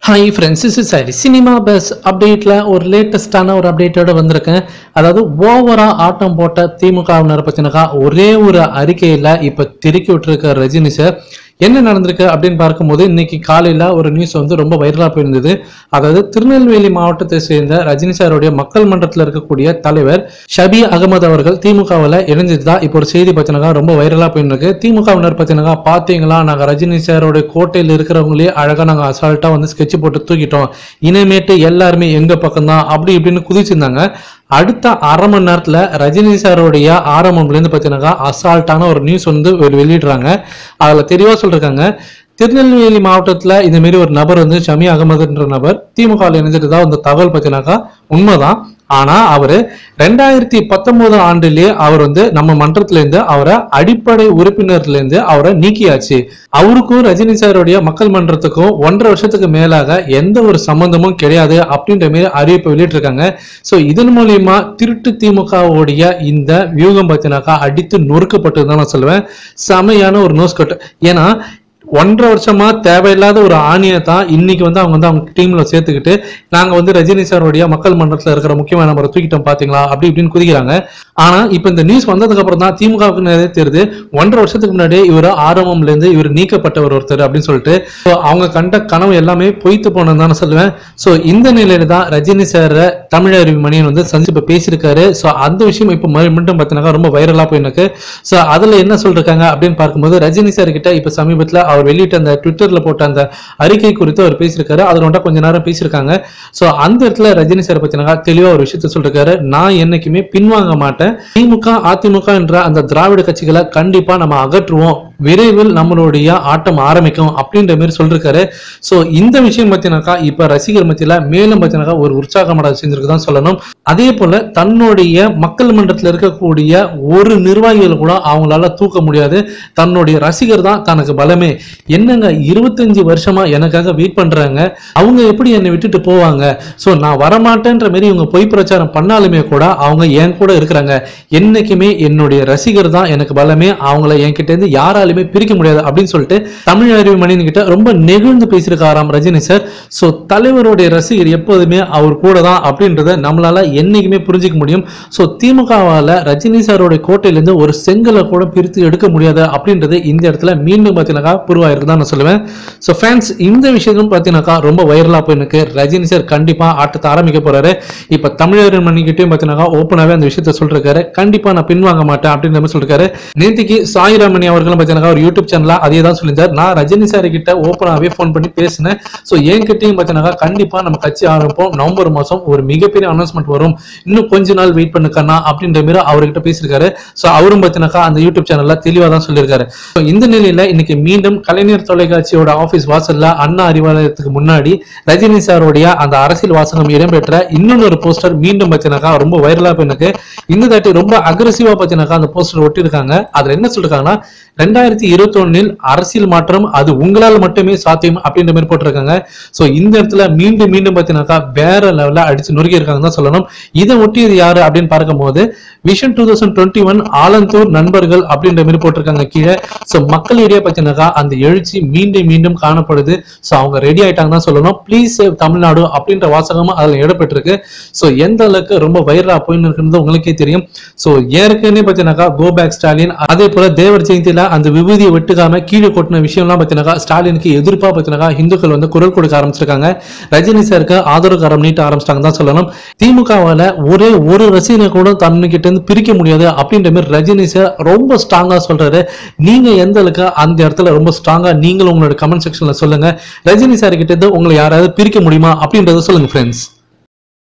hi friends is சரி cinema buzz அப்டேட்டில் ஒரு லேட்டஸ்டான ஒரு அப்டேட்டோட வந்திருக்கேன் அதாவது ஓவரா ஆட்டம் போட்ட திமுகவினர் பற்றினக்கா ஒரே ஒரு அறிக்கையில் இப்போ திருக்கி விட்டுருக்க ரஜினி சார் என்ன நடந்திருக்கு அப்படின்னு பார்க்கும்போது இன்னைக்கு காலையில் ஒரு நியூஸ் வந்து ரொம்ப வைரலாக போயிருந்தது அதாவது திருநெல்வேலி மாவட்டத்தை சேர்ந்த ரஜினி சாருடைய மக்கள் மன்றத்தில் இருக்கக்கூடிய தலைவர் ஷபி அகமது அவர்கள் திமுகவில் இணைஞ்சதுதா இப்போ ஒரு செய்தி பத்தினக்கா ரொம்ப வைரலாக போயிருக்கு திமுகவினர் பத்தினக்கா பார்த்தீங்களா நாங்கள் ரஜினி சாரோட கோட்டையில் இருக்கிறவங்களே அழகாக நாங்கள் அசால்ட்டாக வந்து ஸ்கெட்ச் போட்டு தூக்கிட்டோம் இனிமேட்டு எல்லாருமே எங்க பக்கம் தான் அப்படி இப்படின்னு குதிச்சிருந்தாங்க அடுத்த அரை மணி நேரத்துல ரஜினி சாரோடைய ஆரம்பம்லேருந்து பார்த்தீங்கன்னாக்கா அசால்ட்டான ஒரு நியூஸ் வந்து வெ- வெளியிடுறாங்க அதுல தெளிவா சொல்றாங்க திருநெல்வேலி மாவட்டத்துல இந்த மாதிரி ஒரு நபர் வந்து ஷமி அகமதுன்ற நபர் திமுக இணைஞ்சிட்டு தான் இந்த தகவல் பார்த்தீங்கன்னாக்கா உண்மைதான் ஆனா அவரு ரெண்டாயிரத்தி பத்தொன்பதாம் ஆண்டுலயே அவர் வந்து நம்ம மன்றத்துல இருந்து அவரை அடிப்படை உறுப்பினர்ல இருந்து அவரை நீக்கியாச்சு அவருக்கும் ரஜினி சாருடைய மக்கள் மன்றத்துக்கும் ஒன்றரை வருஷத்துக்கு மேலாக எந்த ஒரு சம்பந்தமும் கிடையாது அப்படின்ற மாதிரி அறிவிப்பு வெளியிட்டிருக்காங்க ஸோ இதன் மூலியமா திருட்டு திமுகவுடைய இந்த வியூகம் பார்த்தினாக்கா அடித்து நொறுக்கப்பட்டது தான் நான் சொல்லுவேன் செமையான ஒரு நோஸ் கட்டு ஏன்னா ஒன்றரை வருஷமா தேவையில்லாத ஒரு ஆணியை தான் இன்னைக்கு வந்து அவங்க வந்து அவங்க டீம்ல சேர்த்துக்கிட்டு நாங்க வந்து ரஜினி சாருடைய மக்கள் மன்றத்துல இருக்கிற முக்கியமான நபரை தூக்கிட்டோம் பாத்தீங்களா அப்படி இப்படின்னு குதிக்கிறாங்க ஆனா இப்ப இந்த நியூஸ் வந்ததுக்கு அப்புறம் தான் திமுகவுக்கு நிறைய தெரியுது ஒன்றரை வருஷத்துக்கு முன்னாடி இவர் ஆரம்பம்ல இருந்து இவர் நீக்கப்பட்டவர் ஒருத்தர் அப்படின்னு சொல்லிட்டு So, அவங்க கண்ட கனவு எல்லாமே பொய்த்து போனது தான் சொல்லுவேன் சோ இந்த நிலையில தான் ரஜினி சார் தமிழ் அறிவு மணியன் வந்து சந்திச்சு இப்ப பேசியிருக்காரு சோ அந்த விஷயம் இப்ப மறு- மீண்டும் பார்த்தீங்கன்னா ரொம்ப வைரலா போயிருக்கு சோ அதுல என்ன சொல்றாங்க அப்படின்னு பார்க்கும்போது ரஜினி சார் கிட்ட இப்ப சமீபத்துல அவர் வெளியிட்ட அந்த ட்விட்டர்ல போட்ட அந்த அறிக்கை குறித்து அவர் பேசியிருக்காரு அதுல ஒன்றா கொஞ்ச நேரம் பேசியிருக்காங்க சோ அந்த இடத்துல ரஜினி சார் பத்தினா தெளிவா ஒரு விஷயத்த சொல்லிருக்காரு நான் என்னைக்குமே பின்வாங்க மாட்டேன் திமுக அதிமுக என்ற அந்த திராவிட கட்சிகளை கண்டிப்பா நம்ம அகற்றுவோம் விரைவில் நம்மளுடைய ஆட்டம் ஆரம்பிக்கும் அப்படின்ற மாதிரி சொல்லிருக்காரு சோ இந்த விஷயம் பத்தினாக்கா இப்ப ரசிகர் மத்தியில மேலும் பத்தினாக்கா ஒரு உற்சாகமடா செஞ்சிருக்கு தான் சொல்லணும் அதே போல தன்னுடைய மக்கள் மன்றத்தில் இருக்கக்கூடிய ஒரு நிர்வாகிகள் கூட அவங்களால தூக்க முடியாது தன்னுடைய ரசிகர் தான் தனக்கு பலமே என்னங்க இருபத்தஞ்சு வருஷமா எனக்காக வெயிட் பண்றாங்க அவங்க எப்படி என்னை விட்டுட்டு போவாங்க சோ நான் வரமாட்டேன்ற மாதிரி இவங்க பொய் பிரச்சாரம் பண்ணாலுமே கூட அவங்க என் கூட இருக்கிறாங்க என்னைக்குமே என்னுடைய ரசிகர் தான் எனக்கு பலமே அவங்கள என்கிட்ட இருந்து யாராலுமே பிரிக்க முடியாது அப்படின்னு சொல்லிட்டு தமிழ் அறிவு மணியன் கிட்ட ரொம்ப நெகிழ்ந்து பேசியிருக்காராம் ரஜினி சார் சோ தலைவருடைய ரசிகர் எப்போதுமே அவர் கூட தான் அப்படின்றத நம்மளால என்னைக்குமே புரிஞ்சுக்க முடியும் சோ திமுகவால ரஜினி சாரோட கோட்டையிலேருந்து ஒரு செங்கலை கூட பிரித்து எடுக்க முடியாது அப்படின்றது இந்த இடத்துல மீண்டும் பார்த்தீங்கன்னாக்கா புரிவாயிருக்கு தான் நான் சொல்லுவேன் ஸோ ஃபேன்ஸ் இந்த விஷயத்தும் பார்த்தீங்கன்னாக்கா ரொம்ப வைரலாக போயிருக்கு ரஜினி சார் கண்டிப்பா ஆட்டத்தை ஆரம்பிக்க போறாரு இப்போ தமிழர் மணிக்கிட்டையும் பார்த்தீங்கன்னாக்கா ஓப்பனாகவே அந்த விஷயத்த சொல்லிருக்காரு கண்டிப்பா நான் பின்வாங்க மாட்டேன் அப்படின்ற மாதிரி சொல்லிருக்காரு நேத்திக்கு சாயிராமணி அவர்களும் பார்த்தீங்கன்னா ஒரு யூடியூப் சேனலா அதே தான் சொல்லியிருந்தார் நான் ரஜினி சார் கிட்ட ஓப்பனாகவே ஃபோன் பண்ணி பேசினேன் ஸோ என்கிட்டயும் பார்த்தீங்கன்னா கண்டிப்பா நம்ம கட்சி ஆரம்பிப்போம் நவம்பர் மாசம் ஒரு மிகப்பெரிய அனௌன்ஸ்மெண்ட் வரும் இன்னும் கொஞ்ச நாள் வெயிட் பண்ணுக்கண்ணா அப்படின்ற மாதிரி அவர்கிட்ட பேசியிருக்காரு ஸோ அவரும் பார்த்தீங்கன்னாக்கா அந்த யூடியூப் சேனல்ல தெளிவா தான் சொல்லியிருக்காரு So, இந்த நிலையில இன்னைக்கு மீண்டும் கலைஞர் தொலைக்காட்சியோட ஆபீஸ் வாசல்ல அண்ணா அறிவாலயத்துக்கு முன்னாடி ரஜினி சாருடைய அந்த அரசியல் வாசகம் இடம்பெற்ற இன்னொரு போஸ்டர் மீண்டும் பார்த்தீங்கன்னாக்கா ரொம்ப வைரலா போயிருக்கு இந்த தாட்டி ரொம்ப அக்ரெசிவா பார்த்தீங்கன்னாக்கா அந்த போஸ்டர் ஒட்டியிருக்காங்க அதுல என்ன சொல்லிருக்காங்கன்னா ரெண்டாயிரத்தி இருபத்தி ஒன்னில் அரசியல் மாற்றம் அது உங்களால் மட்டுமே சாத்தியம் அப்படின்ற மாதிரி போட்டிருக்காங்க சோ இந்த இடத்துல மீண்டும் மீண்டும் பார்த்தீங்கன்னாக்கா வேற லெவல்ல அடிச்சு நொறுக்கி இருக்காங்க தான் சொல்லணும் இதை ஒட்டியது யாரு அப்படின்னு பார்க்கும்போது vision two thousand twenty one Alandur நண்பர்கள் அப்படின்ற மாதிரி போட்டிருக்காங்க கீழே சோ மக்களிடையே பார்த்தீங்கன்னாக்கா அந்த எழுச்சி மீண்டும் மீண்டும் காணப்படுது சோ அவங்க ரெடி ஆயிட்டாங்க தான் சொல்லணும் ப்ளீஸ் சேவ் தமிழ்நாடு அப்படின்ற வாசகமும் அதுல இடம்பெற்றிருக்கு சோ எந்த அளவுக்கு ரொம்ப வைரலா போயின்னு இருக்குன்றது உங்களுக்கே தெரியும் சோ ஏற்கனவே பார்த்தீங்கன்னாக்கா கோ பேக் ஸ்டாலின் அதே போல தேவர் ஜெயந்தியில அந்த விபூதியை வெட்டுக்காம கீழே கொட்டின விஷயம்லாம் பார்த்தீங்கன்னாக்கா ஸ்டாலினுக்கு எதிர்ப்பா பார்த்தீங்கன்னாக்கா இந்துக்கள் வந்து குரல் கொடுக்க ஆரம்பிச்சிருக்காங்க ரஜினி சாருக்கு ஆதரவு கரம் நீட்ட ஆரம்பிச்சிட்டாங்க தான் சொல்லணும் திமுகவால ஒரே ஒரு ரசிகனை கூட தன்னுகிட்ட இருந்து பிரிக்க முடியாது அப்படின்ற மாதிரி ரஜினி சார் ரொம்ப ஸ்ட்ராங்கா சொல்றாரு நீங்க எந்த அளவுக்கு அந்த இடத்துல ரொம்ப ஸ்ட்ராங்கா நீங்களும் உங்களோட கமெண்ட் செக்ஷன்ல சொல்லுங்க ரஜினி சார் கிட்ட இருந்து உங்களை யாராவது பிரிக்க முடியுமா அப்படின்றத சொல்லுங்க ஃப்ரெண்ட்ஸ்